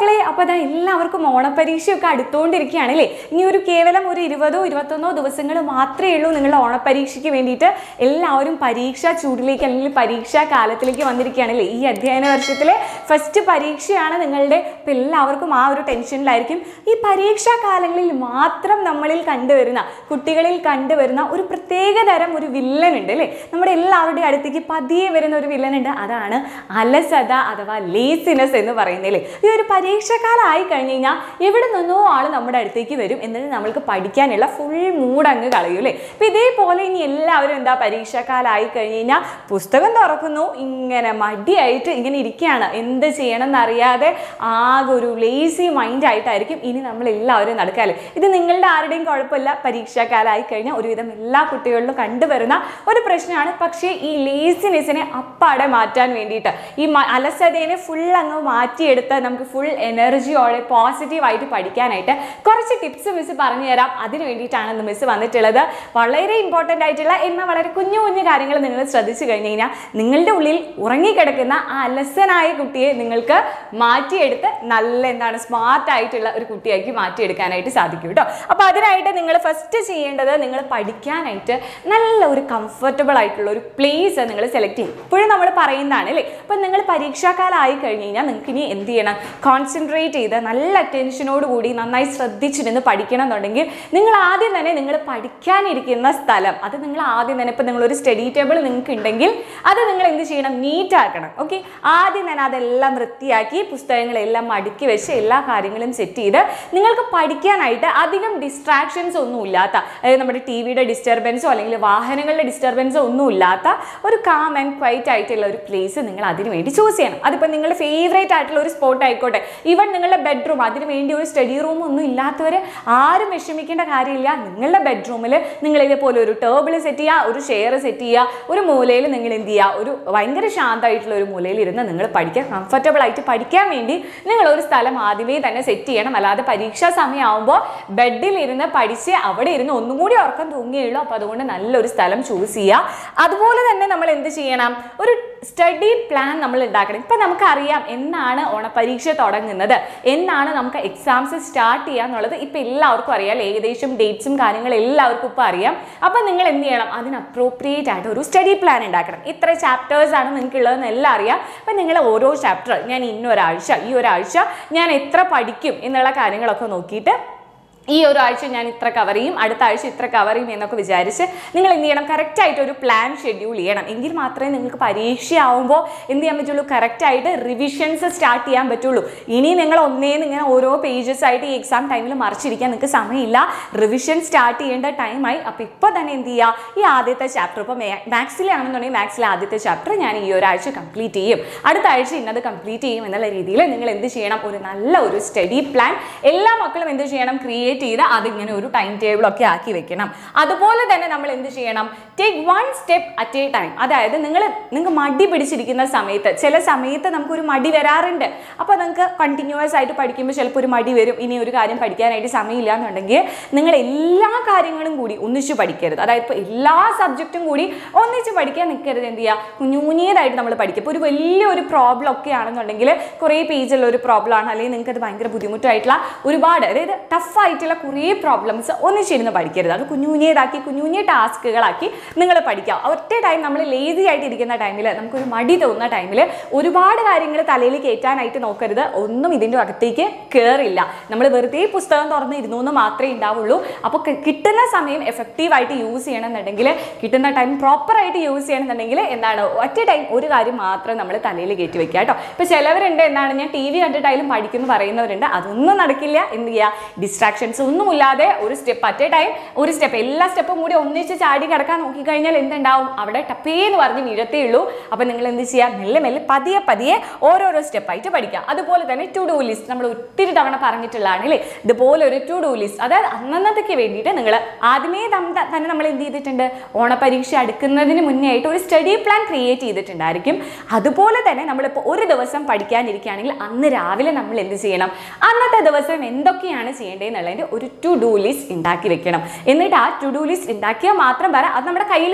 മക്കളെ അപ്പോൾ അതാ എല്ലാവർക്കും ഓണപ്പരീക്ഷയൊക്കെ അടുത്തുകൊണ്ടിരിക്കുകയാണ് അല്ലേ ഇനി ഒരു കേവലം ഒരു ഇരുപതോ ഇരുപത്തൊന്നോ ദിവസങ്ങൾ മാത്രമേ ഉള്ളൂ നിങ്ങളുടെ ഓണപ്പരീക്ഷയ്ക്ക് വേണ്ടിയിട്ട് എല്ലാവരും പരീക്ഷാ ചൂടിലേക്ക് അല്ലെങ്കിൽ പരീക്ഷാ കാലത്തിലേക്ക് വന്നിരിക്കുകയാണ് അല്ലേ ഈ അധ്യയന വർഷത്തിലെ ഫസ്റ്റ് പരീക്ഷയാണ് നിങ്ങളുടെ ഇപ്പം എല്ലാവർക്കും ആ ഒരു ടെൻഷനിലായിരിക്കും ഈ പരീക്ഷാ കാലങ്ങളിൽ മാത്രം നമ്മളിൽ കണ്ടുവരുന്ന കുട്ടികളിൽ കണ്ടുവരുന്ന ഒരു പ്രത്യേക തരം ഒരു വില്ലൻ ഉണ്ട് അല്ലേ നമ്മുടെ എല്ലാവരുടെയും അടുത്തേക്ക് പതിയെ വരുന്ന ഒരു വില്ലൻ ഉണ്ട് അതാണ് അലസത അഥവാ ലേസിനെസ് എന്ന് പറയുന്നില്ലേ ഈ ഒരു പരീക്ഷാകാലമായി കഴിഞ്ഞ് കഴിഞ്ഞാൽ എവിടെ നിന്നോ ആൾ നമ്മുടെ അടുത്തേക്ക് വരും എന്നിട്ട് നമ്മൾക്ക് പഠിക്കാനുള്ള ഫുൾ മൂഡ് അങ്ങ് കളയും അല്ലേ അപ്പം ഇതേപോലെ ഇനി എല്ലാവരും എന്താ പരീക്ഷാകാലമായി കഴിഞ്ഞ് കഴിഞ്ഞാൽ പുസ്തകം തുറക്കുന്നു ഇങ്ങനെ മടിയായിട്ട് ഇങ്ങനെ ഇരിക്കുകയാണ് എന്ത് ചെയ്യണം എന്നറിയാതെ ആകെ ഒരു ലേസി മൈൻഡ് ആയിട്ടായിരിക്കും ഇനി നമ്മൾ എല്ലാവരും നടക്കാല്ലേ ഇത് നിങ്ങളുടെ ആരുടെയും കുഴപ്പമില്ല പരീക്ഷാകാലമായി കഴിഞ്ഞാൽ ഒരുവിധം എല്ലാ കുട്ടികളിലും കണ്ടുവരുന്ന ഒരു പ്രശ്നമാണ് പക്ഷേ ഈ ലേസിനെസ്സിനെ അപ്പാടെ മാറ്റാൻ വേണ്ടിയിട്ട് ഈ മ- അലസതേനെ ഫുൾ അങ്ങ് മാറ്റിയെടുത്ത് നമുക്ക് ഫുൾ എനർജിയോടെ പോസിറ്റീവായിട്ട് പഠിക്കാനായിട്ട് കുറച്ച് ടിപ്സ് മിസ് പറഞ്ഞു തരാം അതിന് വേണ്ടിയിട്ടാണ് ഇന്ന് മിസ് വന്നിട്ടുള്ളത് വളരെ ഇമ്പോർട്ടൻ്റ് ആയിട്ടുള്ള എന്നാൽ വളരെ കുഞ്ഞു കുഞ്ഞു കാര്യങ്ങൾ നിങ്ങൾ ശ്രദ്ധിച്ചു കഴിഞ്ഞ് കഴിഞ്ഞാൽ നിങ്ങളുടെ ഉള്ളിൽ ഉറങ്ങിക്കിടക്കുന്ന ആ അലസനായ കുട്ടിയെ നിങ്ങൾക്ക് മാറ്റിയെടുത്ത് നല്ല എന്താണ് സ്മാർട്ട് ആയിട്ടുള്ള ഒരു കുട്ടിയാക്കി മാറ്റിയെടുക്കാനായിട്ട് സാധിക്കും കേട്ടോ അപ്പോൾ അതിനായിട്ട് നിങ്ങൾ ഫസ്റ്റ് ചെയ്യേണ്ടത് നിങ്ങൾ പഠിക്കാനായിട്ട് നല്ല ഒരു കംഫർട്ടബിൾ ആയിട്ടുള്ള ഒരു പ്ലേസ് നിങ്ങൾ സെലക്ട് ചെയ്യും ഇപ്പോഴും നമ്മൾ പറയുന്നതാണ് അല്ലേ അപ്പം നിങ്ങൾ പരീക്ഷാകാലമായി കഴിഞ്ഞ് കഴിഞ്ഞാൽ നിങ്ങൾക്ക് ഇനി എന്ത് ചെയ്യണം കോൺസെൻട്രേറ്റ് ചെയ്ത് നല്ല അറ്റൻഷനോട് കൂടി നന്നായി ശ്രദ്ധിച്ചിരുന്ന് പഠിക്കണം എന്നുണ്ടെങ്കിൽ നിങ്ങൾ ആദ്യം തന്നെ നിങ്ങൾ പഠിക്കാനിരിക്കുന്ന സ്ഥലം അത് നിങ്ങൾ ആദ്യം തന്നെ ഇപ്പം നിങ്ങളൊരു സ്റ്റഡി ടേബിൾ നിങ്ങൾക്ക് ഉണ്ടെങ്കിൽ അത് നിങ്ങൾ എന്ത് ചെയ്യണം നീറ്റ് ആക്കണം ഓക്കെ ആദ്യം തന്നെ അതെല്ലാം വൃത്തിയാക്കി പുസ്തകങ്ങളെല്ലാം അടുക്കി വെച്ച് എല്ലാ കാര്യങ്ങളും സെറ്റ് ചെയ്ത് നിങ്ങൾക്ക് പഠിക്കാനായിട്ട് അധികം ഡിസ്ട്രാക്ഷൻസ് ഒന്നും ഇല്ലാത്ത അതായത് നമ്മുടെ ടി വിയുടെ ഡിസ്റ്റർബൻസോ അല്ലെങ്കിൽ വാഹനങ്ങളുടെ ഡിസ്റ്റർബൻസോ ഒന്നും ഇല്ലാത്ത ഒരു കാം ആൻഡ് ക്വൈറ്റ് ആയിട്ടുള്ള ഒരു പ്ലേസ് നിങ്ങൾ അതിന് വേണ്ടി ചൂസ് ചെയ്യണം അതിപ്പോൾ നിങ്ങളുടെ ഫേവറേറ്റ് ആയിട്ടുള്ള ഒരു സ്പോട്ട് ആയിക്കോട്ടെ ഈവൻ നിങ്ങളുടെ ബെഡ്റൂം അതിന് വേണ്ടി ഒരു സ്റ്റഡി റൂം ഒന്നും ഇല്ലാത്തവർ ആരും വിഷമിക്കേണ്ട കാര്യമില്ല നിങ്ങളുടെ ബെഡ്റൂമിൽ നിങ്ങൾ ഇതേപോലെ ഒരു ടേബിൾ സെറ്റ് ചെയ്യുക ഒരു ചെയർ സെറ്റ് ചെയ്യുക ഒരു മൂലയിൽ നിങ്ങൾ എന്ത് ചെയ്യുക ഒരു ഭയങ്കര ശാന്തമായിട്ടുള്ള ഒരു മൂലയിൽ ഇരുന്ന് നിങ്ങൾ പഠിക്കുക കംഫർട്ടബിൾ ആയിട്ട് പഠിക്കാൻ വേണ്ടി നിങ്ങൾ ഒരു സ്ഥലം ആദ്യമേ തന്നെ സെറ്റ് ചെയ്യണം അല്ലാതെ പരീക്ഷാ സമയമാകുമ്പോൾ ബെഡിൽ ഇരുന്ന് പഠിച്ച് അവിടെ ഇരുന്ന് ഒന്നും കൂടി ഉറക്കം തൂങ്ങിയുള്ളൂ അപ്പോൾ അതുകൊണ്ട് നല്ലൊരു സ്ഥലം ചൂസ് ചെയ്യുക അതുപോലെ തന്നെ നമ്മൾ എന്ത് ചെയ്യണം ഒരു സ്റ്റഡി പ്ലാൻ നമ്മൾ ഉണ്ടാക്കണം ഇപ്പം നമുക്കറിയാം എന്നാണ് ഓണപരീക്ഷ തുടങ്ങുന്നത് എന്നാണ് നമുക്ക് എക്സാംസ് സ്റ്റാർട്ട് ചെയ്യുക എന്നുള്ളത് ഇപ്പം എല്ലാവർക്കും അറിയാം അല്ലേ? ഏകദേശം ഡേറ്റ്സും കാര്യങ്ങളും എല്ലാവർക്കും ഇപ്പോൾ അറിയാം അപ്പം നിങ്ങൾ എന്ത് ചെയ്യണം അതിന് അപ്രോപ്രിയേറ്റ് ആയിട്ട് ഒരു സ്റ്റഡി പ്ലാൻ ഉണ്ടാക്കണം ഇത്ര ചാപ്റ്റേഴ്സ് ആണ് നിങ്ങൾക്ക് ഉള്ളതെന്ന് എല്ലാം അറിയാം അപ്പം നിങ്ങൾ ഓരോ ചാപ്റ്റർ ഞാൻ ഇന്നൊരാഴ്ച ഈ ഒരാഴ്ച ഞാൻ എത്ര പഠിക്കും എന്നുള്ള കാര്യങ്ങളൊക്കെ നോക്കിയിട്ട് ഈ ഒരു ആഴ്ച ഞാൻ ഇത്ര കവർ ചെയ്യും അടുത്ത ആഴ്ച ഇത്ര കവർ ചെയ്യും എന്നൊക്കെ വിചാരിച്ച് നിങ്ങൾ എന്ത് ചെയ്യണം കറക്റ്റായിട്ട് ഒരു പ്ലാൻ ഷെഡ്യൂൾ ചെയ്യണം എങ്കിൽ മാത്രമേ നിങ്ങൾക്ക് പരീക്ഷയാവുമ്പോൾ എന്ത് ചെയ്യാൻ പറ്റുള്ളൂ കറക്റ്റായിട്ട് റിവിഷൻസ് സ്റ്റാർട്ട് ചെയ്യാൻ പറ്റുള്ളൂ ഇനി നിങ്ങൾ ഒന്നേന്ന് ഇങ്ങനെ ഓരോ പേജസ് ആയിട്ട് ഈ എക്സാം ടൈമിൽ മറിച്ചിരിക്കാൻ നിങ്ങൾക്ക് സമയമില്ല റിവിഷൻ സ്റ്റാർട്ട് ചെയ്യേണ്ട ടൈമായി അപ്പോൾ ഇപ്പോൾ തന്നെ എന്ത് ചെയ്യുക ഈ ആദ്യത്തെ ചാപ്റ്റർ ഇപ്പോൾ മാത്സിലാണെന്നുണ്ടെങ്കിൽ മാത്സിലെ ആദ്യത്തെ ചാപ്റ്റർ ഞാൻ ഈ ഒരാഴ്ച കംപ്ലീറ്റ് ചെയ്യും അടുത്ത ആഴ്ച ഇന്നത് കംപ്ലീറ്റ് ചെയ്യും എന്നുള്ള രീതിയിൽ നിങ്ങൾ എന്ത് ചെയ്യണം ഒരു നല്ല ഒരു സ്റ്റഡി പ്ലാൻ എല്ലാ മക്കളും എന്ത് ചെയ്യണം ക്രിയേറ്റ് ചെയ്ത് അതിങ്ങനെ ഒരു ടൈം ടേബിൾ ഒക്കെ ആക്കി വെക്കണം അതുപോലെ തന്നെ നമ്മൾ എന്ത് ചെയ്യണം take one step at a time അതായത് നിങ്ങൾ നിങ്ങൾക്ക് മടി പിടിച്ചിരിക്കുന്ന സമയത്ത് ചില സമയത്ത് നമുക്കൊരു മടി വരാറുണ്ട് അപ്പോൾ നിങ്ങൾക്ക് കണ്ടിന്യൂസ് ആയിട്ട് പഠിക്കുമ്പോൾ ചിലപ്പോൾ ഒരു മടി വരും ഇനി ഒരു കാര്യം പഠിക്കാനായിട്ട് സമയമില്ല എന്നുണ്ടെങ്കിൽ നിങ്ങൾ എല്ലാ കാര്യങ്ങളും കൂടി ഒന്നിച്ച് പഠിക്കരുത് അതായത് ഇപ്പോൾ എല്ലാ സബ്ജക്റ്റും കൂടി ഒന്നിച്ച് പഠിക്കാൻ നിൽക്കരുത് എന്ത് ചെയ്യുക കുഞ്ഞു കുഞ്ഞേതായിട്ട് നമ്മൾ പഠിക്കുക ഇപ്പോൾ ഒരു വലിയൊരു പ്രോബ്ലം ഒക്കെ ആണെന്നുണ്ടെങ്കിൽ കുറേ പേജുള്ള ഒരു പ്രോബ്ലം ആണ് അല്ലെങ്കിൽ നിങ്ങൾക്ക് അത് ഭയങ്കര ബുദ്ധിമുട്ടായിട്ടുള്ള ഒരുപാട് അതായത് ടഫ് ആയിട്ടുള്ള കുറേ പ്രോബ്ലംസ് ഒന്നിച്ചിരുന്ന് പഠിക്കരുത് അത് കുഞ്ഞു കുഞ്ഞേതാക്കി കുഞ്ഞു കുഞ്ഞു ടാസ്കുകളാക്കി നിങ്ങൾ പഠിക്കുക ഒറ്റ ടൈം നമ്മൾ ലേസി ആയിട്ട് ഇരിക്കുന്ന ടൈമിൽ നമുക്കൊരു മടി തോന്നുന്ന ടൈമിൽ ഒരുപാട് കാര്യങ്ങൾ തലയിൽ കയറ്റാനായിട്ട് നോക്കരുത് ഒന്നും ഇതിൻ്റെ അകത്തേക്ക് കയറില്ല നമ്മൾ വെറുതെ പുസ്തകം തുറന്ന് ഇരുന്നു എന്ന് മാത്രമേ ഉണ്ടാവുള്ളൂ അപ്പോൾ കി- കിട്ടുന്ന സമയം എഫക്റ്റീവായിട്ട് യൂസ് ചെയ്യണമെന്നുണ്ടെങ്കിൽ കിട്ടുന്ന ടൈം പ്രോപ്പറായിട്ട് യൂസ് ചെയ്യണമെന്നുണ്ടെങ്കിൽ എന്താണ് ഒറ്റ ടൈം ഒരു കാര്യം മാത്രം നമ്മൾ തലയിൽ കയറ്റി വെക്കുക കേട്ടോ ഇപ്പോൾ ചിലവരുണ്ട് എന്താണ് ഞാൻ ടി വി കണ്ടിട്ടായാലും പഠിക്കുന്നു പറയുന്നവരുണ്ട് അതൊന്നും നടക്കില്ല എന്ത് ചെയ്യുക ഡിസ്ട്രാക്ഷൻസ് ഒന്നുമില്ലാതെ ഒരു സ്റ്റെപ്പ് അറ്റ് എ ടൈം ഒരു സ്റ്റെപ്പ് എല്ലാ സ്റ്റെപ്പും കൂടി ഒന്നിച്ച് ചാടി കിടക്കാൻ നോക്കിക്കഴിഞ്ഞാൽ എന്തുണ്ടാവും അവിടെ ടപ്പേന്ന് പറഞ്ഞ് വീഴത്തേ ഉള്ളൂ അപ്പോൾ നിങ്ങൾ എന്ത് ചെയ്യുക മെല്ലെ മെല്ലെ പതിയെ പതിയെ ഓരോരോ സ്റ്റെപ്പായിട്ട് പഠിക്കുക അതുപോലെ തന്നെ ടു ഡു ലിസ്റ്റ് നമ്മൾ ഒത്തിരി തവണ പറഞ്ഞിട്ടുള്ളതാണ് അല്ലേ ഇതുപോലെ ഒരു ടു ഡു ലിസ്റ്റ് അതായത് അന്നന്നത്തേക്ക് വേണ്ടിയിട്ട് നിങ്ങൾ ആദ്യമേ തം- ത- തന്നെ നമ്മൾ എന്ത് ചെയ്തിട്ടുണ്ട് ഓണപരീക്ഷ അടുക്കുന്നതിന് മുന്നേ ആയിട്ട് ഒരു സ്റ്റഡി പ്ലാൻ ക്രിയേറ്റ് ചെയ്തിട്ടുണ്ടായിരിക്കും അതുപോലെ തന്നെ നമ്മളിപ്പോൾ ഒരു ദിവസം പഠിക്കാനിരിക്കുകയാണെങ്കിൽ അന്ന് രാവിലെ നമ്മൾ എന്ത് ചെയ്യണം അന്നത്തെ ദിവസം എന്തൊക്കെയാണ് ചെയ്യേണ്ടതെന്നുള്ളതിൻ്റെ ഒരു ടു ഡു ലിസ്റ്റ് ഉണ്ടാക്കി വെക്കണം എന്നിട്ട് ആ ടു ഡു ലിസ്റ്റ് ഉണ്ടാക്കിയാൽ മാത്രം പറ അത് നമ്മുടെ കയ്യിൽ വേണം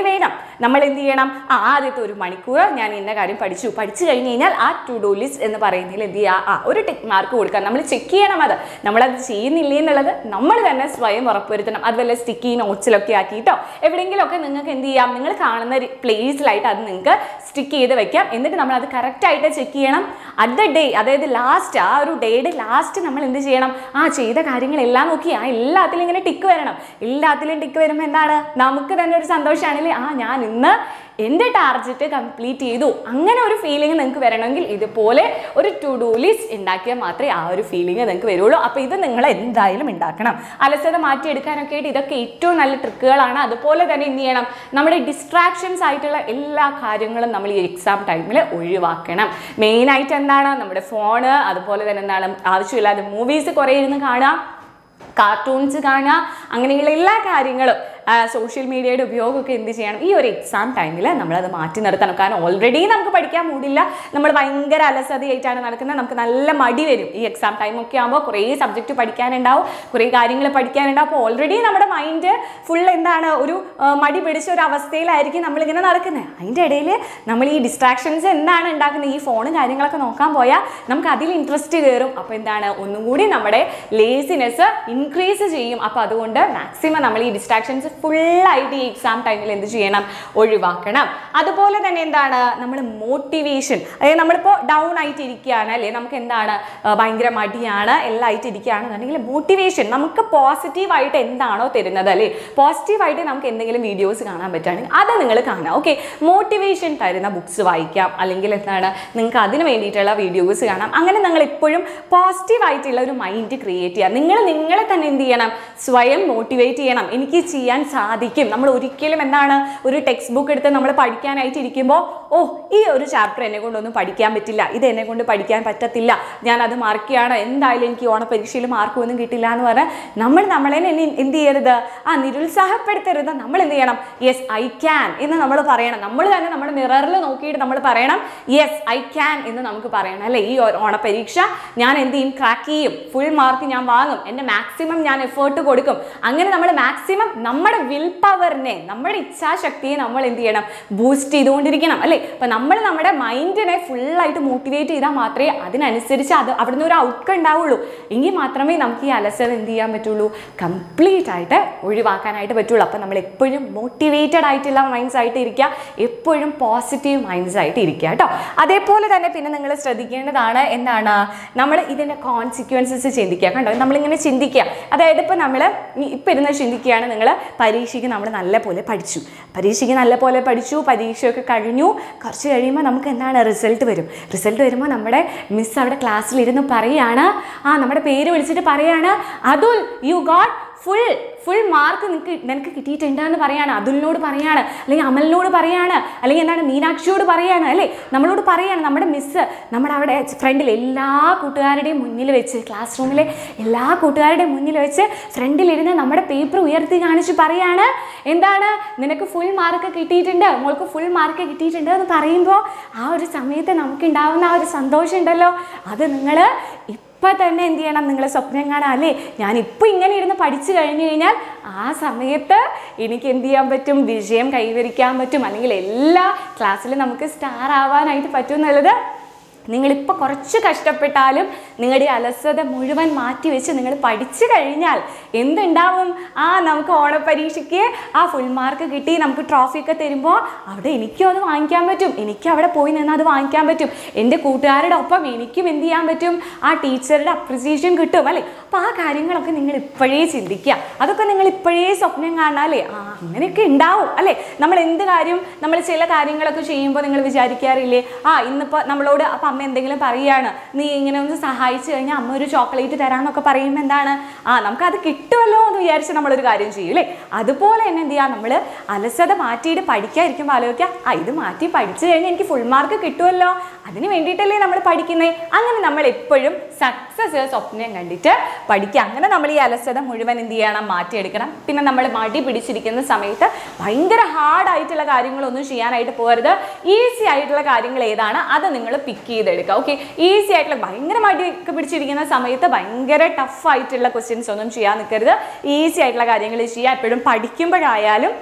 നമ്മൾ എന്ത് ചെയ്യണം ആ ആദ്യത്തെ ഒരു മണിക്കൂർ ഞാൻ ഇന്ന കാര്യം പഠിച്ചു പഠിച്ചു കഴിഞ്ഞ് കഴിഞ്ഞാൽ ആ ടു ഡു ലിസ്റ്റ് എന്ന് പറയുന്നതിൽ എന്ത് ചെയ്യുക ആ ഒരു ടിക്ക് മാർക്ക് കൊടുക്കുക നമ്മൾ ചെക്ക് ചെയ്യണം അത് നമ്മളത് ചെയ്യുന്നില്ലേ എന്നുള്ളത് നമ്മൾ തന്നെ സ്വയം ഉറപ്പുവരുത്തണം അതുപോലെ സ്റ്റിക്കി നോട്ട്സിലൊക്കെ ആക്കിയിട്ടോ എവിടെയെങ്കിലുമൊക്കെ നിങ്ങൾക്ക് എന്ത് ചെയ്യാം നിങ്ങൾ കാണുന്ന പ്ലേസിലായിട്ട് അത് നിങ്ങൾക്ക് സ്റ്റിക്ക് ചെയ്ത് വെക്കാം എന്നിട്ട് നമ്മൾ അത് കറക്റ്റായിട്ട് ചെക്ക് ചെയ്യണം അറ്റ് ദ ഡേ അതായത് ലാസ്റ്റ് ആ ഒരു ഡേയുടെ ലാസ്റ്റ് നമ്മൾ എന്ത് ചെയ്യണം ആ ചെയ്ത കാര്യങ്ങളെല്ലാം നോക്കി ആ എല്ലാത്തിലും ഇങ്ങനെ ടിക്ക് വരണം എല്ലാത്തിലും ടിക്ക് വരുമ്പോൾ എന്താണ് നമുക്ക് തന്നെ ഒരു സന്തോഷമാണല്ലേ ആ ഞാൻ ഇന്ന് എൻ്റെ ടാർഗറ്റ് കംപ്ലീറ്റ് ചെയ്തു അങ്ങനെ ഒരു ഫീലിംഗ് നിങ്ങൾക്ക് വരണമെങ്കിൽ ഇതുപോലെ ഒരു ടു ഡു ലിസ്റ്റ് ഉണ്ടാക്കിയാൽ മാത്രമേ ആ ഒരു ഫീലിംഗ് നിങ്ങൾക്ക് വരുള്ളൂ അപ്പോൾ ഇത് നിങ്ങൾ എന്തായാലും ഉണ്ടാക്കണം അലസത മാറ്റിയെടുക്കാനൊക്കെ ആയിട്ട് ഇതൊക്കെ ഏറ്റവും നല്ല ട്രിക്കുകളാണ് അതുപോലെ തന്നെ എന്ത് ചെയ്യണം നമ്മുടെ ഡിസ്ട്രാക്ഷൻസ് ആയിട്ടുള്ള എല്ലാ കാര്യങ്ങളും നമ്മൾ ഈ എക്സാം ടൈമിൽ ഒഴിവാക്കണം മെയിനായിട്ട് എന്താണ് നമ്മുടെ ഫോണ് അതുപോലെ തന്നെ എന്താണ് ആവശ്യമില്ലാതെ മൂവീസ് കുറേ ഇരുന്ന് കാണാം കാർട്ടൂൺസ് കാണുക അങ്ങനെയുള്ള എല്ലാ കാര്യങ്ങളും സോഷ്യൽ മീഡിയയുടെ ഉപയോഗമൊക്കെ എന്ത് ചെയ്യണം ഈ ഒരു എക്സാം ടൈമിൽ നമ്മളത് മാറ്റി നിർത്തണം കാരണം ഓൾറെഡി നമുക്ക് പഠിക്കാൻ മൂടില്ല നമ്മൾ ഭയങ്കര അലസതയായിട്ടാണ് നടക്കുന്നത് നമുക്ക് നല്ല മടി വരും ഈ എക്സാം ടൈം ഒക്കെ ആകുമ്പോൾ കുറേ സബ്ജക്റ്റ് പഠിക്കാനുണ്ടാവും കുറേ കാര്യങ്ങൾ പഠിക്കാനുണ്ടാവും അപ്പോൾ ഓൾറെഡി നമ്മുടെ മൈൻഡ് ഫുൾ എന്താണ് ഒരു ആ, മടി പിടിച്ച ഒരു അവസ്ഥയിലായിരിക്കും നമ്മളിങ്ങനെ നടക്കുന്നത് അതിൻ്റെ ഇടയിൽ നമ്മൾ ഈ ഡിസ്ട്രാക്ഷൻസ് എന്താണ് ഉണ്ടാക്കുന്നത് ഈ ഫോണും കാര്യങ്ങളൊക്കെ നോക്കാൻ പോയാൽ നമുക്ക് അതിൽ ഇൻട്രസ്റ്റ് കയറും അപ്പോൾ എന്താണ് ഒന്നും കൂടി നമ്മുടെ ലേസിനെസ് ഇൻക്രീസ് ചെയ്യും അപ്പോൾ അതുകൊണ്ട് മാക്സിമം നമ്മൾ ഈ ഡിസ്ട്രാക്ഷൻസ് ഫുള്ളായിട്ട് ഈ എക്സാം ടൈമിൽ എന്ത് ചെയ്യണം ഒഴിവാക്കണം അതുപോലെ തന്നെ എന്താണ് നമ്മൾ മോട്ടിവേഷൻ അതായത് നമ്മളിപ്പോൾ ഡൗൺ ആയിട്ട് ഇരിക്കുകയാണ് അല്ലേ നമുക്ക് എന്താണ് ആ, ഭയങ്കര മടിയാണ് എല്ലാം ആയിട്ട് ഇരിക്കുകയാണെന്നുണ്ടെങ്കിൽ മോട്ടിവേഷൻ നമുക്ക് പോസിറ്റീവായിട്ട് എന്താണോ തരുന്നത് അല്ലേ പോസിറ്റീവായിട്ട് നമുക്ക് എന്തെങ്കിലും വീഡിയോസ് കാണാൻ പറ്റുകയാണെങ്കിൽ അത് നിങ്ങൾ കാണാം ഓക്കെ മോട്ടിവേഷൻ തരുന്ന ബുക്സ് വായിക്കാം അല്ലെങ്കിൽ എന്താണ് നിങ്ങൾക്ക് അതിന് വേണ്ടിയിട്ടുള്ള വീഡിയോസ് കാണാം അങ്ങനെ നിങ്ങൾ എപ്പോഴും പോസിറ്റീവായിട്ടുള്ള ഒരു മൈൻഡ് ക്രിയേറ്റ് ചെയ്യുക നിങ്ങൾ നിങ്ങളെ തന്നെ എന്ത് ചെയ്യണം സ്വയം മോട്ടിവേറ്റ് ചെയ്യണം എനിക്ക് ചെയ്യാൻ സാധിക്കും നമ്മൾ ഒരിക്കലും എന്താണ് ഒരു ടെക്സ്റ്റ് ബുക്ക് എടുത്ത് നമ്മൾ പഠിക്കാനായിട്ട് ഇരിക്കുമ്പോൾ ഓ ഈ ഒരു ചാപ്റ്റർ എന്നെ കൊണ്ടൊന്നും പഠിക്കാൻ പറ്റില്ല ഇത് എന്നെ കൊണ്ട് പഠിക്കാൻ പറ്റത്തില്ല ഞാൻ അത് മാർക്കുകയാണ് എന്തായാലും എനിക്ക് ഓണപരീക്ഷയിൽ മാർക്കൊന്നും കിട്ടില്ല എന്ന് പറഞ്ഞാൽ നമ്മൾ നമ്മളെ തന്നെ എന്ത് ചെയ്യരുത് ആ നിരുത്സാഹപ്പെടുത്തരുത് നമ്മൾ എന്ത് ചെയ്യണം യെസ് ഐ ക്യാൻ എന്ന് നമ്മൾ പറയണം നമ്മൾ തന്നെ നമ്മുടെ മിററിൽ നോക്കിയിട്ട് നമ്മൾ പറയണം യെസ് ഐ ക്യാൻ എന്ന് നമുക്ക് പറയണം അല്ലേ ഈ ഓ- ഓണപരീക്ഷ ഞാൻ എന്ത് ചെയ്യും ക്രാക്ക് ചെയ്യും ഫുൾ മാർക്ക് ഞാൻ വാങ്ങും എൻ്റെ മാക്സിമം ഞാൻ എഫേർട്ട് കൊടുക്കും അങ്ങനെ നമ്മൾ മാക്സിമം നമ്മുടെ വിൽ പവറിനെ നമ്മുടെ ഇച്ഛാശക്തിയെ നമ്മൾ എന്ത് ചെയ്യണം ബൂസ്റ്റ് ചെയ്തുകൊണ്ടിരിക്കണം അല്ലേ അപ്പം നമ്മൾ നമ്മുടെ മൈൻഡിനെ ഫുള്ളായിട്ട് മോട്ടിവേറ്റ് ചെയ്താൽ മാത്രമേ അതിനനുസരിച്ച് അത് അവിടുന്ന് ഒരു ഔട്ട്കം ഉണ്ടാവുള്ളൂ എങ്കിൽ മാത്രമേ നമുക്ക് ഈ അലസത എന്ത് ചെയ്യാൻ പറ്റുള്ളൂ കംപ്ലീറ്റ് ആയിട്ട് ഒഴിവാക്കാനായിട്ട് പറ്റുള്ളൂ അപ്പം നമ്മൾ എപ്പോഴും മോട്ടിവേറ്റഡ് ആയിട്ടുള്ള മൈൻഡ്സ് ആയിട്ട് ഇരിക്കുക എപ്പോഴും പോസിറ്റീവ് മൈൻഡ്സ് ആയിട്ട് ഇരിക്കുക കേട്ടോ അതേപോലെ തന്നെ പിന്നെ നിങ്ങൾ ശ്രദ്ധിക്കേണ്ടതാണ് എന്താണ് നമ്മൾ ഇതിൻ്റെ കോൺസിക്വൻസസ് ചിന്തിക്കുക കണ്ടോ നമ്മളിങ്ങനെ ചിന്തിക്കുക അതായത് ഇപ്പോൾ നമ്മൾ ഇപ്പം ഇരുന്ന് ചിന്തിക്കുകയാണ് നിങ്ങൾ പരീക്ഷയ്ക്ക് നമ്മൾ നല്ല പോലെ പഠിച്ചു പരീക്ഷയ്ക്ക് നല്ല പോലെ പഠിച്ചു പരീക്ഷയൊക്കെ കഴിഞ്ഞു കുറച്ച് കഴിയുമ്പോൾ നമുക്ക് എന്താണ് റിസൾട്ട് വരും റിസൾട്ട് വരുമ്പോൾ നമ്മുടെ മിസ് അവിടെ ക്ലാസ്സിലിരുന്ന് പറയാണ് ആ നമ്മുടെ പേര് വിളിച്ചിട്ട് പറയാണ് Atul you got full full mark നിനക്ക് നിനക്ക് കിട്ടിയിട്ടുണ്ട് എന്ന് പറയാണ് അതുലിനോട് പറയാണ് അല്ലെങ്കിൽ അമലിനോട് പറയാണ് അല്ലെങ്കിൽ എന്താണ് മീനാക്ഷിയോട് പറയാണ് അല്ലേ നമ്മളോട് പറയാണ് നമ്മുടെ മിസ്സ് നമ്മുടെ അവിടെ ഫ്രണ്ടിൽ എല്ലാ കൂട്ടുകാരുടെയും മുന്നിൽ വെച്ച് ക്ലാസ് റൂമിലെ എല്ലാ കൂട്ടുകാരുടെയും മുന്നിൽ വെച്ച് ഫ്രണ്ടിലിരുന്ന് നമ്മുടെ പേപ്പർ ഉയർത്തി കാണിച്ച് പറയാണ് എന്താണ് നിനക്ക് ഫുൾ മാർക്ക് കിട്ടിയിട്ടുണ്ട് മോൾക്ക് ഫുൾ മാർക്ക് കിട്ടിയിട്ടുണ്ട് എന്ന് പറയുമ്പോൾ ആ ഒരു സമയത്ത് നമുക്ക് ഉണ്ടാവുന്ന ആ ഒരു സന്തോഷം ഉണ്ടല്ലോ അത് നിങ്ങൾ ഇപ്പം തന്നെ എന്ത് ചെയ്യണം നിങ്ങൾ സ്വപ്നം കാണാം അല്ലേ ഞാൻ ഇപ്പോൾ ഇങ്ങനെ ഇരുന്ന് പഠിച്ചു കഴിഞ്ഞു കഴിഞ്ഞാൽ ആ സമയത്ത് എനിക്ക് എന്ത് ചെയ്യാൻ പറ്റും വിജയം കൈവരിക്കാൻ പറ്റും അല്ലെങ്കിൽ എല്ലാ ക്ലാസ്സിലും നമുക്ക് സ്റ്റാർ ആവാനായിട്ട് പറ്റും എന്നുള്ളത് നിങ്ങളിപ്പോൾ കുറച്ച് കഷ്ടപ്പെട്ടാലും നിങ്ങളുടെ ഈ അലസത മുഴുവൻ മാറ്റി വെച്ച് നിങ്ങൾ പഠിച്ചു കഴിഞ്ഞാൽ എന്തുണ്ടാവും ആ നമുക്ക് ഓണപ്പരീക്ഷയ്ക്ക് ആ ഫുൾ മാർക്ക് കിട്ടി നമുക്ക് ട്രോഫിയൊക്കെ തരുമ്പോൾ അവിടെ എനിക്കും അത് വാങ്ങിക്കാൻ പറ്റും എനിക്ക് അവിടെ പോയി നിന്ന് അത് വാങ്ങിക്കാൻ പറ്റും എൻ്റെ കൂട്ടുകാരുടെ ഒപ്പം എനിക്കും എന്ത് ചെയ്യാൻ പറ്റും ആ ടീച്ചറുടെ അപ്രിസിയേഷൻ കിട്ടും അല്ലേ അപ്പോൾ ആ കാര്യങ്ങളൊക്കെ നിങ്ങൾ ഇപ്പോഴേ ചിന്തിക്കുക അതൊക്കെ നിങ്ങൾ ഇപ്പോഴേ സ്വപ്നം കാണാല്ലേ ആ അങ്ങനെയൊക്കെ ഉണ്ടാവും അല്ലേ നമ്മൾ എന്ത് കാര്യം നമ്മൾ ചില കാര്യങ്ങളൊക്കെ ചെയ്യുമ്പോൾ നിങ്ങൾ വിചാരിക്കാറില്ലേ ആ ഇന്നിപ്പോൾ നമ്മളോട് അപ്പം അമ്മ എന്തെങ്കിലും പറയുകയാണ് നീ ഇങ്ങനെ ഒന്ന് സഹായിച്ചു കഴിഞ്ഞാൽ അമ്മ ഒരു ചോക്ലേറ്റ് തരാമെന്നൊക്കെ പറയുമ്പോൾ എന്താണ് ആ നമുക്കത് കിട്ടുമല്ലോ എന്ന് വിചാരിച്ച് നമ്മളൊരു കാര്യം ചെയ്യും അല്ലേ അതുപോലെ തന്നെ എന്ത് ചെയ്യുക നമ്മൾ അലസത മാറ്റിയിട്ട് പഠിക്കാതിരിക്കുമ്പോൾ ആലോചിക്കുക ആ ഇത് മാറ്റി പഠിച്ചു കഴിഞ്ഞാൽ എനിക്ക് ഫുൾ മാർക്ക് കിട്ടുമല്ലോ അതിന് വേണ്ടിയിട്ടല്ലേ നമ്മൾ പഠിക്കുന്നത് അങ്ങനെ നമ്മൾ എപ്പോഴും സക്സസ് സ്വപ്നം കണ്ടിട്ട് പഠിക്കുക അങ്ങനെ നമ്മൾ ഈ അലസത മുഴുവൻ എന്ത് ചെയ്യണം മാറ്റിയെടുക്കണം പിന്നെ നമ്മൾ മടി പിടിച്ചിരിക്കുന്ന സമയത്ത് ഭയങ്കര ഹാർഡായിട്ടുള്ള കാര്യങ്ങളൊന്നും ചെയ്യാനായിട്ട് പോകരുത് ഈസി ആയിട്ടുള്ള കാര്യങ്ങൾ ഏതാണ് അത് നിങ്ങൾ പിക്ക് ചെയ്തെടുക്കുക ഓക്കെ ഈസി ആയിട്ടുള്ള ഭയങ്കര മടിയൊക്കെ പിടിച്ചിരിക്കുന്ന സമയത്ത് ഭയങ്കര ടഫ് ആയിട്ടുള്ള ക്വസ്റ്റ്യൻസ് ഒന്നും ചെയ്യാൻ നിൽക്കരുത് ഈസി ആയിട്ടുള്ള കാര്യങ്ങൾ ചെയ്യുക എപ്പോഴും പഠിക്കുമ്പോഴായാലും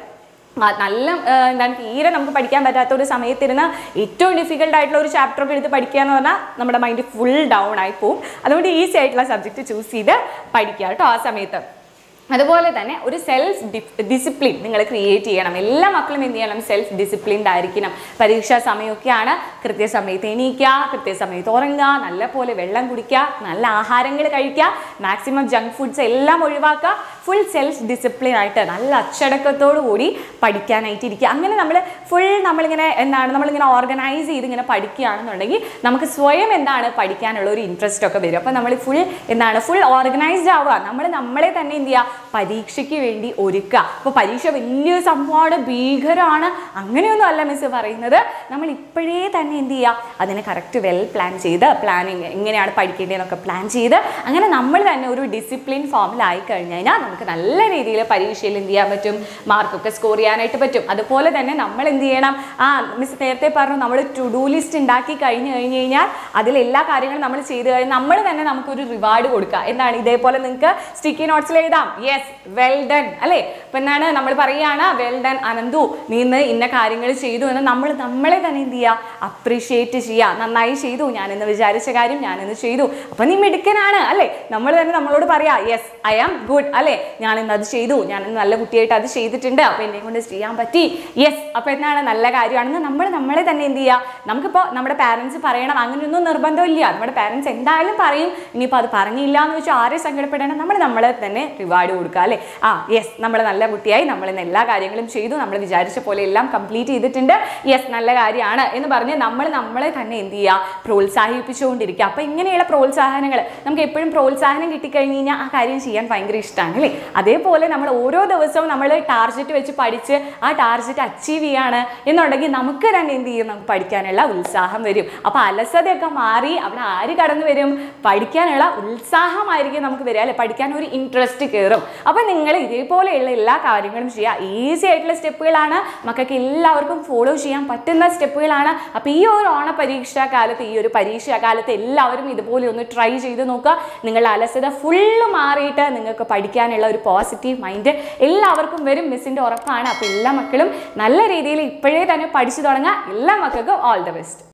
ആ, നല്ല ആ, എന്താണ് തീരെ നമുക്ക് പഠിക്കാൻ പറ്റാത്ത ഒരു സമയത്തിരുന്ന് ഏറ്റവും ഡിഫിക്കൽട്ട് ആയിട്ടുള്ള ഒരു ചാപ്റ്റർ ഒക്കെ എടുത്ത് പഠിക്കുക എന്ന് പറഞ്ഞാൽ നമ്മുടെ മൈൻഡ് ഫുൾ ഡൗൺ ആയി പോകും അതുകൊണ്ട് ഈസി ആയിട്ടുള്ള സബ്ജക്റ്റ് ചൂസ് ചെയ്ത് പഠിക്കുക കേട്ടോ ആ സമയത്ത് അതുപോലെ തന്നെ ഒരു സെൽഫ് ഡിസിപ്ലിൻ നിങ്ങൾ ക്രിയേറ്റ് ചെയ്യണം എല്ലാ മക്കളും എന്ത് ചെയ്യണം സെൽഫ് ഡിസിപ്ലിൻഡ് ആയിരിക്കണം പരീക്ഷാ സമയമൊക്കെയാണ് കൃത്യസമയത്ത് എണീക്കുക കൃത്യസമയത്ത് ഉറങ്ങുക നല്ല പോലെ വെള്ളം കുടിക്കുക നല്ല ആഹാരങ്ങൾ കഴിക്കുക മാക്സിമം ജങ്ക് ഫുഡ്സ് എല്ലാം ഒഴിവാക്കുക ഫുൾ സെൽഫ് ഡിസിപ്ലിൻ ആയിട്ട് നല്ല അച്ചടക്കത്തോടു കൂടി പഠിക്കാനായിട്ട് ഇരിക്കുക അങ്ങനെ നമ്മൾ ഫുൾ നമ്മളിങ്ങനെ എന്താണ് നമ്മളിങ്ങനെ ഓർഗനൈസ് ചെയ്ത് ഇങ്ങനെ പഠിക്കുകയാണെന്നുണ്ടെങ്കിൽ നമുക്ക് സ്വയം എന്താണ് പഠിക്കാനുള്ള ഒരു ഇൻട്രസ്റ്റ് ഒക്കെ വരും അപ്പോൾ നമ്മൾ ഫുൾ എന്താണ് ഫുൾ ഓർഗനൈസ്ഡ് ആവുക നമ്മൾ നമ്മളെ തന്നെ എന്ത് ചെയ്യുക പരീക്ഷയ്ക്ക് വേണ്ടി ഒരുക്കുക അപ്പോൾ പരീക്ഷ വലിയൊരു സംഭവമാണ് ഭീകരമാണ് അങ്ങനെയൊന്നും അല്ല മിസ് പറയുന്നത് നമ്മൾ ഇപ്പോഴേ തന്നെ എന്ത് ചെയ്യുക അതിനെ കറക്റ്റ് വെൽ പ്ലാൻ ചെയ്ത് പ്ലാനിങ് എങ്ങനെയാണ് പഠിക്കേണ്ടതെന്നൊക്കെ പ്ലാൻ ചെയ്ത് അങ്ങനെ നമ്മൾ തന്നെ ഒരു ഡിസിപ്ലിൻ ഫോമിലായി കഴിഞ്ഞ് കഴിഞ്ഞാൽ നമുക്ക് നല്ല രീതിയിൽ പരീക്ഷയിൽ എന്ത് ചെയ്യാൻ പറ്റും മാർക്കൊക്കെ സ്കോർ ചെയ്യാനായിട്ട് പറ്റും അതുപോലെ തന്നെ നമ്മൾ എന്ത് ചെയ്യണം ആ മിസ് നേരത്തെ പറഞ്ഞു നമ്മൾ ടു ഡു ലിസ്റ്റ് ഉണ്ടാക്കി കഴിഞ്ഞ് കഴിഞ്ഞ് കഴിഞ്ഞാൽ അതിൽ എല്ലാ കാര്യങ്ങളും നമ്മൾ ചെയ്ത് കഴിഞ്ഞാൽ നമ്മൾ തന്നെ നമുക്കൊരു റിവാർഡ് കൊടുക്കുക എന്താണ് ഇതേപോലെ നിങ്ങൾക്ക് സ്റ്റിക്കി നോട്ട്സിൽ എഴുതാം യെസ് വെൽ ഡൺ അല്ലേ ഇപ്പം എന്താണ് നമ്മൾ പറയുകയാണ് വെൽ ഡൺ അനന്തു നീ ഇന്ന് ഇന്ന കാര്യങ്ങൾ ചെയ്തു എന്ന് നമ്മൾ നമ്മളെ തന്നെ എന്ത് ചെയ്യുക അപ്രീഷിയേറ്റ് ചെയ്യുക നന്നായി ചെയ്തു ഞാനിന്ന് വിചാരിച്ച കാര്യം ഞാനിന്ന് ചെയ്തു അപ്പം നീ മിടുക്കനാണ് അല്ലേ നമ്മൾ തന്നെ നമ്മളോട് പറയാ യെസ് ഐ ആം ഗുഡ് അല്ലേ ഞാൻ ഇന്ന് അത് ചെയ്തു ഞാൻ ഇന്ന് നല്ല കുട്ടിയായിട്ട് അത് ചെയ്തിട്ടുണ്ട് അപ്പോൾ എന്നെ കൊണ്ട് ചെയ്യാൻ പറ്റി യെസ് അപ്പോൾ എന്താണ് നല്ല കാര്യമാണെന്ന് നമ്മൾ നമ്മളെ തന്നെ എന്ത് ചെയ്യുക നമുക്കിപ്പോൾ നമ്മുടെ പാരൻസ് പറയണം അങ്ങനെയൊന്നും നിർബന്ധമില്ല നമ്മുടെ പാരൻസ് എന്തായാലും പറയും ഇനിയിപ്പോൾ അത് പറഞ്ഞില്ല എന്ന് വെച്ചാൽ ആരെയും സങ്കടപ്പെടണം നമ്മൾ നമ്മളെ തന്നെ റിവാർഡ് കൊടുക്കുക അല്ലേ ആ യെസ് നമ്മൾ നല്ല കുട്ടിയായി നമ്മൾ ഇന്ന് എല്ലാ കാര്യങ്ങളും ചെയ്തു നമ്മൾ വിചാരിച്ച പോലെ എല്ലാം കംപ്ലീറ്റ് ചെയ്തിട്ടുണ്ട് യെസ് നല്ല കാര്യമാണ് എന്ന് പറഞ്ഞ് നമ്മൾ നമ്മളെ തന്നെ എന്ത് ചെയ്യുക പ്രോത്സാഹിപ്പിച്ചുകൊണ്ടിരിക്കുക അപ്പോൾ ഇങ്ങനെയുള്ള പ്രോത്സാഹനങ്ങൾ നമുക്ക് എപ്പോഴും പ്രോത്സാഹനം കിട്ടിക്കഴിഞ്ഞ് കഴിഞ്ഞാൽ ആ കാര്യം ചെയ്യാൻ ഭയങ്കര ഇഷ്ടമാണ് അല്ലേ അതേപോലെ നമ്മൾ ഓരോ ദിവസവും നമ്മൾ ടാർഗറ്റ് വെച്ച് പഠിച്ച് ആ ടാർഗറ്റ് അച്ചീവ് ചെയ്യാണ് എന്നുണ്ടെങ്കിൽ നമുക്ക് തന്നെ എന്ത് ചെയ്യും നമുക്ക് പഠിക്കാനുള്ള ഉത്സാഹം വരും അപ്പോൾ അലസതയൊക്കെ മാറി അവിടെ ആര് കടന്നു വരും പഠിക്കാനുള്ള ഉത്സാഹമായിരിക്കും നമുക്ക് വരിക അല്ലെ പഠിക്കാൻ ഒരു ഇൻട്രസ്റ്റ് കയറും അപ്പോൾ നിങ്ങൾ ഇതേപോലെയുള്ള എല്ലാ കാര്യങ്ങളും ചെയ്യുക ഈസി ആയിട്ടുള്ള സ്റ്റെപ്പുകളാണ് മക്കൾക്ക് എല്ലാവർക്കും ഫോളോ ചെയ്യാൻ പറ്റുന്ന സ്റ്റെപ്പുകളാണ് അപ്പോൾ ഈ ഒരു ഓണ പരീക്ഷാ കാലത്ത് ഈ ഒരു പരീക്ഷാ കാലത്ത് എല്ലാവരും ഇതുപോലെ ഒന്ന് ട്രൈ ചെയ്ത് നോക്കുക നിങ്ങളുടെ അലസത ഫുള്ള് മാറിയിട്ട് നിങ്ങൾക്ക് പഠിക്കാനുള്ള ഒരു പോസിറ്റീവ് മൈൻഡ് എല്ലാവർക്കും വരും മിസ്സിൻ്റെ ഉറപ്പാണ് അപ്പോൾ എല്ലാ മക്കളും നല്ല രീതിയിൽ ഇപ്പോഴേ തന്നെ പഠിച്ചു തുടങ്ങുക എല്ലാ മക്കൾക്കും ഓൾ ദ ബെസ്റ്റ്